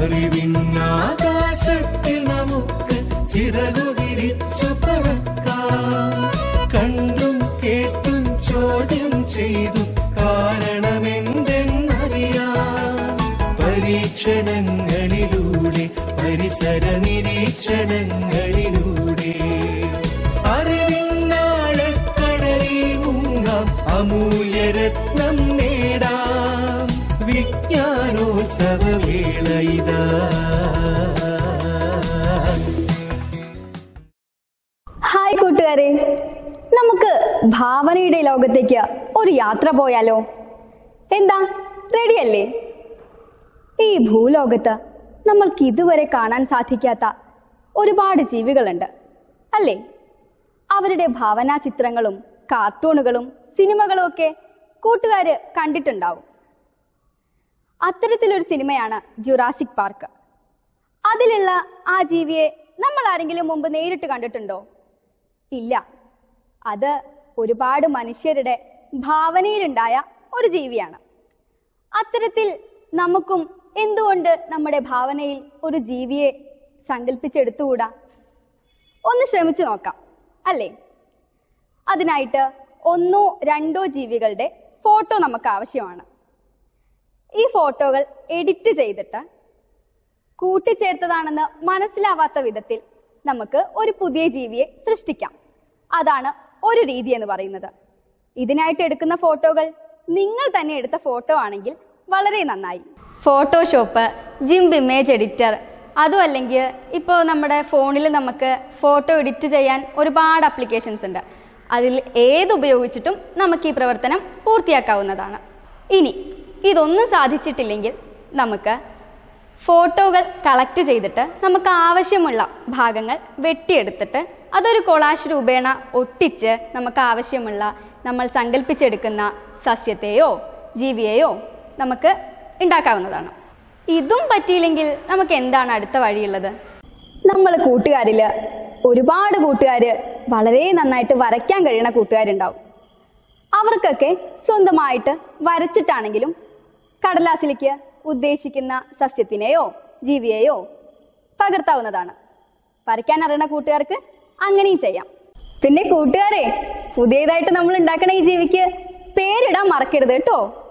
അറിവിന്നാകാശത്തിൽ നമുക്ക് ചിറകു വിരിച്ചു പറക്കാം കണ്ടും കേട്ടും ചോദ്യം ചെയ്തു കാരണമെന്തെന്നറിയാം പരീക്ഷണങ്ങളിലൂടെ പരിസര നിരീക്ഷണങ്ങളിലൂടെ അറിവിന്നാഴക്കടലിൽ മുങ്ങാം അമൂല്യരത്നം നേടാം വിജ്ഞാനോത്സവ വേള ഇതാ ഹായ് കൂട്ടുകാരെ നമുക്ക് ഭാവനയുടെ ലോകത്തേക്ക് ഒരു യാത്ര പോയാലോ എന്താ റെഡിയല്ലേ ഈ ഭൂലോകത്ത് നമ്മൾക്ക് ഇതുവരെ കാണാൻ സാധിക്കാത്ത ഒരുപാട് ജീവികളുണ്ട് അല്ലേ അവരുടെ ഭാവനാ ചിത്രങ്ങളും കാർട്ടൂണുകളും സിനിമകളും ഒക്കെ കൂട്ടുകാര് കണ്ടിട്ടുണ്ടാവും അത്തരത്തിലൊരു സിനിമയാണ് ജുറാസിക് പാർക്ക് അതിലുള്ള ആ ജീവിയെ നമ്മൾ ആരെങ്കിലും മുമ്പ് നേരിട്ട് കണ്ടിട്ടുണ്ടോ ഇല്ല അത് ഒരുപാട് മനുഷ്യരുടെ ഭാവനയിലുണ്ടായ ഒരു ജീവിയാണ് അത്തരത്തിൽ നമുക്കും എന്തുകൊണ്ട് നമ്മുടെ ഭാവനയിൽ ഒരു ജീവിയെ സങ്കല്പിച്ചെടുത്തുകൂടാ ഒന്ന് ശ്രമിച്ചു നോക്കാം അല്ലേ അതിനായിട്ട് ഒന്നോ രണ്ടോ ജീവികളുടെ ഫോട്ടോ നമുക്ക് ആവശ്യമാണ് ഈ ഫോട്ടോകൾ എഡിറ്റ് ചെയ്തിട്ട് കൂട്ടിച്ചേർത്തതാണെന്ന് മനസ്സിലാവാത്ത വിധത്തിൽ നമുക്ക് ഒരു പുതിയ ജീവിയെ സൃഷ്ടിക്കാം അതാണ് ഒരു രീതി എന്ന് പറയുന്നത് ഇതിനായിട്ട് എടുക്കുന്ന ഫോട്ടോകൾ നിങ്ങൾ തന്നെ എടുത്ത ഫോട്ടോ ആണെങ്കിൽ വളരെ നന്നായി ഫോട്ടോഷോപ്പ് ജിംബ് ഇമേജ് എഡിറ്റർ അതും അല്ലെങ്കിൽ ഇപ്പോൾ നമ്മുടെ ഫോണിൽ നമുക്ക് ഫോട്ടോ എഡിറ്റ് ചെയ്യാൻ ഒരുപാട് ആപ്ലിക്കേഷൻസ് ഉണ്ട് അതിൽ ഏത് ഉപയോഗിച്ചിട്ടും നമുക്ക് ഈ പ്രവർത്തനം പൂർത്തിയാക്കാവുന്നതാണ് ഇനി ഇതൊന്നും സാധിച്ചിട്ടില്ലെങ്കിൽ നമുക്ക് ഫോട്ടോകൾ കളക്ട് ചെയ്തിട്ട് നമുക്ക് ആവശ്യമുള്ള ഭാഗങ്ങൾ വെട്ടിയെടുത്തിട്ട് അതൊരു കൊളാഷ് രൂപേണ ഒട്ടിച്ച് നമുക്ക് ആവശ്യമുള്ള നമ്മൾ സങ്കല്പിച്ചെടുക്കുന്ന സസ്യത്തെയോ ജീവിയെയോ നമുക്ക് ഉണ്ടാക്കാവുന്നതാണ് ഇതും പറ്റിയില്ലെങ്കിൽ നമുക്ക് എന്താണ് അടുത്ത വഴിയുള്ളത് നമ്മൾ കൂട്ടുകാരില് ഒരുപാട് കൂട്ടുകാര് വളരെ നന്നായിട്ട് വരയ്ക്കാൻ കഴിയുന്ന കൂട്ടുകാരുണ്ടാവും അവർക്കൊക്കെ സ്വന്തമായിട്ട് വരച്ചിട്ടാണെങ്കിലും കടലാസിലേക്ക് ഉദ്ദേശിക്കുന്ന സസ്യത്തിനെയോ ജീവിയെയോ പകർത്താവുന്നതാണ് വരയ്ക്കാൻ അറിയുന്ന കൂട്ടുകാർക്ക് അങ്ങനെയും ചെയ്യാം പിന്നെ കൂട്ടുകാരെ പുതിയതായിട്ട് നമ്മൾ ഉണ്ടാക്കണ ഈ ജീവിക്ക് പേരിടാൻ മറക്കരുത് കേട്ടോ